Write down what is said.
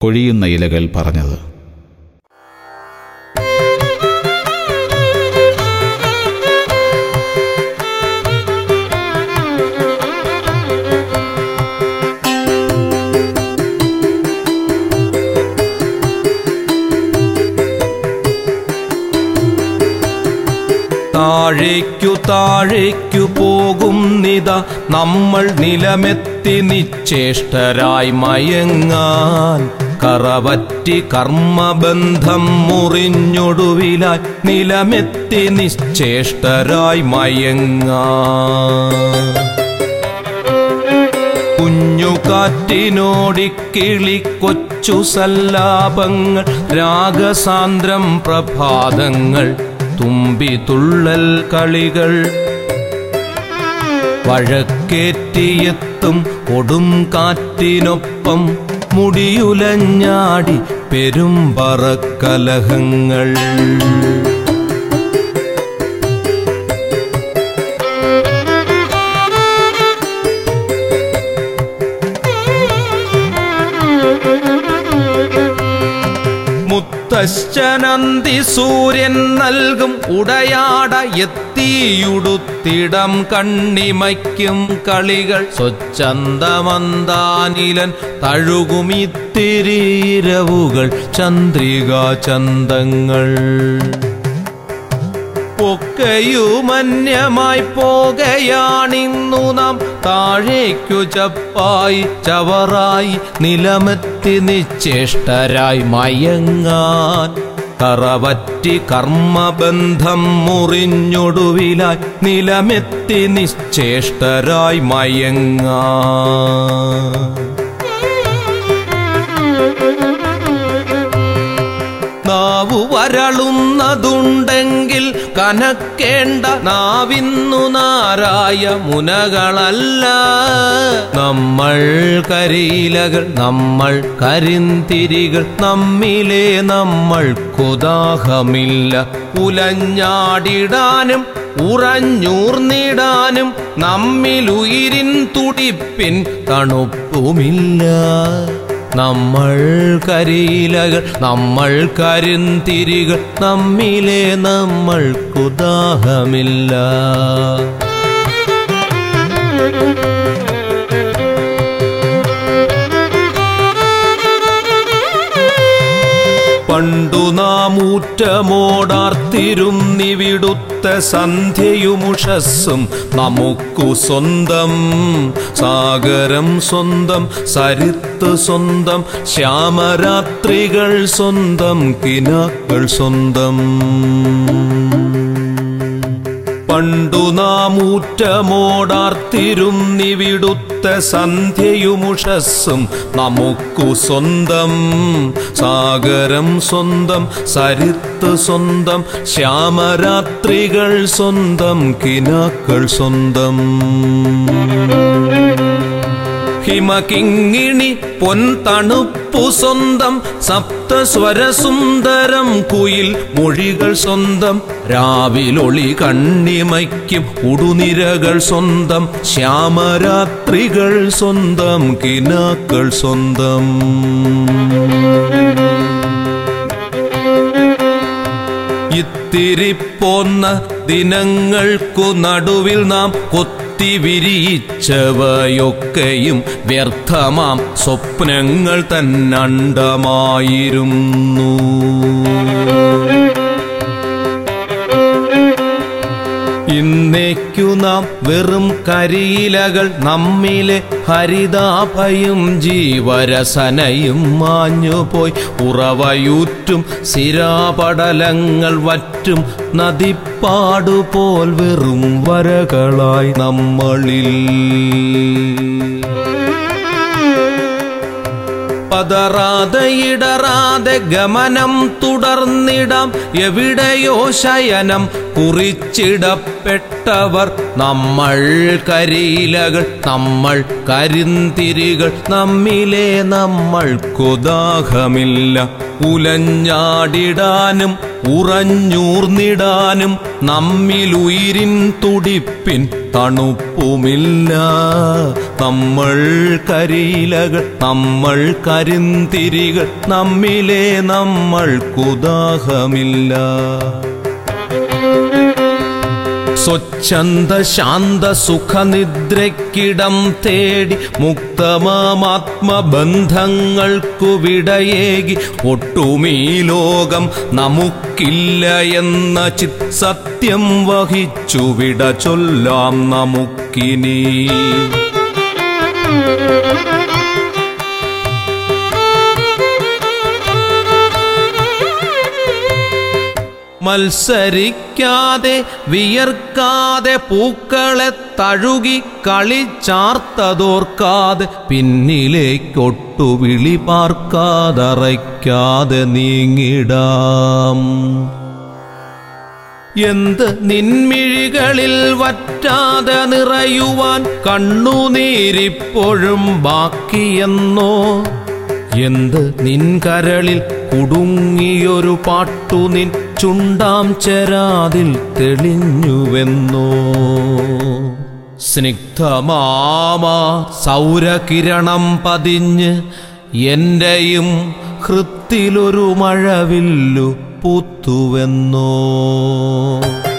കൊഴിയുന്ന ഇലകൾ പറഞ്ഞത് താഴേക്കു താഴേക്കു പോകുന്നിത നമ്മൾ നിലമെത്തി നിശ്ചേഷ്ടരായി മയങ്ങാൻ കറവറ്റി കർമ്മബന്ധം മുറിഞ്ഞൊടുവിലായി നിലമെത്തി നിശ്ചേഷ്ടരായി മയങ്ങാൻ കുഞ്ഞു കാറ്റിനോടിക്കിളി കൊച്ചു സല്ലാപങ്ങൾ രാഗസാന്ദ്രം പ്രഭാതങ്ങൾ തുമ്പി തുള്ളൽ കളികൾ വഴക്കേറ്റിയെത്തും കൊടും കാറ്റിനൊപ്പം മുടിയുലഞ്ഞാടി പെരുമ്പറക്കലഹങ്ങൾ മുത്തശ്ശനന്തി സൂര്യൻ നൽകും ഉടയാട എത്തിയുടുത്തിടം കണ്ണിമയ്ക്കും കളികൾ സ്വച്ഛന്തമന്താനിലൻ തഴുകുമിത്തിരീരവുകൾ ചന്ദ്രികാ ചന്തങ്ങൾ പൊക്കയുമന്യമായി പോകയാണിന്നു നാം താഴേക്കു ചപ്പായി ചവറായി നിലമെത്തി നിശ്ചേഷ്ടരായി മയങ്ങാൻ കറവറ്റി കർമ്മബന്ധം മുറിഞ്ഞൊടുവിലായി നിലമെത്തി നിശ്ചേഷ്ടരായി മയങ്ങാൻ നാവു വരളുന്നതുണ്ടെങ്കിൽ കനക്കേണ്ട നാവിന്നു നാരായ മുനകളല്ല നമ്മൾ കരിയിലകൾ നമ്മൾ കരിന്തിരികൾ നമ്മിലെ നമ്മൾക്കുദാഹമില്ല ഉലഞ്ഞാടിടാനും ഉറഞ്ഞൂർന്നിടാനും നമ്മിലുയിരിൻ തുടിപ്പിൻ തണുപ്പുമില്ല നമ്മൾ കരിയിലകൾ നമ്മൾ കരിന്തിരികൾ നമ്മിലെ നമ്മൾക്കുദാഹമില്ല പണ്ടു നാം ഊറ്റമോടാർത്തിരുന്നിവിടുത്ത സന്ധ്യയുമുഷസ്സും നമുക്കു സ്വന്തം സാഗരം സ്വന്തം സരിത്ത് സ്വന്തം ശ്യാമരാത്രികൾ സ്വന്തം കിനാക്കൾ സ്വന്തം പണ്ടു നാം ഊറ്റമോടാർത്തിരുന്നിവിടുത്ത സന്ധ്യയുമുഷസ്സും നമുക്കു സ്വന്തം സാഗരം സ്വന്തം സരിത്ത് സ്വന്തം ശ്യാമരാത്രികൾ സ്വന്തം കിനാക്കൾ സ്വന്തം ഹിമകിങ്ങിണി പൊൻ തണുപ്പു സ്വന്തം സപ്തസ്വരസുന്ദരം കുയിൽ മൊഴികൾ സ്വന്തം രാവിലൊളി കണ്ണിമയ്ക്കും ഉടുനിരകൾ സ്വന്തം ശ്യാമരാത്രികൾ സ്വന്തം കിനാക്കൾ സ്വന്തം ഇത്തിരി പോന്ന ദിനങ്ങൾക്കു നടുവിൽ നാം കൊത്തി വിരിയിച്ചവയൊക്കെയും വ്യർത്ഥമാം സ്വപ്നങ്ങൾ തന്നണ്ടമായിരുന്നു ഇന്നേക്കു നാം വെറും കരിയിലകൾ നമ്മിലെ ഹരിതാഭയും ജീവരസനയും മാഞ്ഞുപോയി ഉറവയൂറ്റും സിരാപടലങ്ങൾ വറ്റും നദിപ്പാടുപോൽ വെറും വരകളായി നമ്മളിൽ പതറാതെ ഇടറാതെ ഗമനം തുടർന്നിടാം എവിടെയോ ശയനം കുറിച്ചിടപ്പെട്ടവർ നമ്മൾ കരിയിലകൾ നമ്മൾ കരിന്തിരികൾ നമ്മിലെ നമ്മൾക്കുദാഹമില്ല ഉലഞ്ഞാടിടാനും ഉറഞ്ഞൂർന്നിടാനും നമ്മിലുയിരിൻ തുടിപ്പിൻ തണുപ്പുമില്ല നമ്മൾ കരിയിലകൾ നമ്മൾ കരിന്തിരികൾ നമ്മിലെ നമ്മൾക്കുദാഹമില്ല സ്വച്ഛന്ത ശാന്ത സുഖനിദ്രയ്ക്കിടം തേടി മുക്തമാത്മബന്ധങ്ങൾക്കു വിടയേകി ഒട്ടുമീ ലോകം നമുക്കില്ല എന്ന ചിത് സത്യം വഹിച്ചു വിട ചൊല്ലാം നമുക്കിനി മത്സരിക്കാതെ വിയർക്കാതെ പൂക്കളെ തഴുകി കളിച്ചാർത്തതോർക്കാതെ പിന്നിലേക്കൊട്ടു വിളി പാർക്കാതറയ്ക്കാതെ നീങ്ങിടാം എന്ത് നിൻമിഴികളിൽ വറ്റാതെ നിറയുവാൻ കണ്ണുനീരിപ്പോഴും ബാക്കിയെന്നോ എന്ത് നിൻ കരളിൽ കുടുങ്ങിയൊരു പാട്ടു നിൻ ചുണ്ടാം ചെരാതിൽ തെളിഞ്ഞുവെന്നോ സ്നിഗ്ധമാമ സൗരകിരണം പതിഞ്ഞ് എന്റെയും ഹൃത്തിലൊരു മഴവില്ലു പൂത്തുവെന്നോ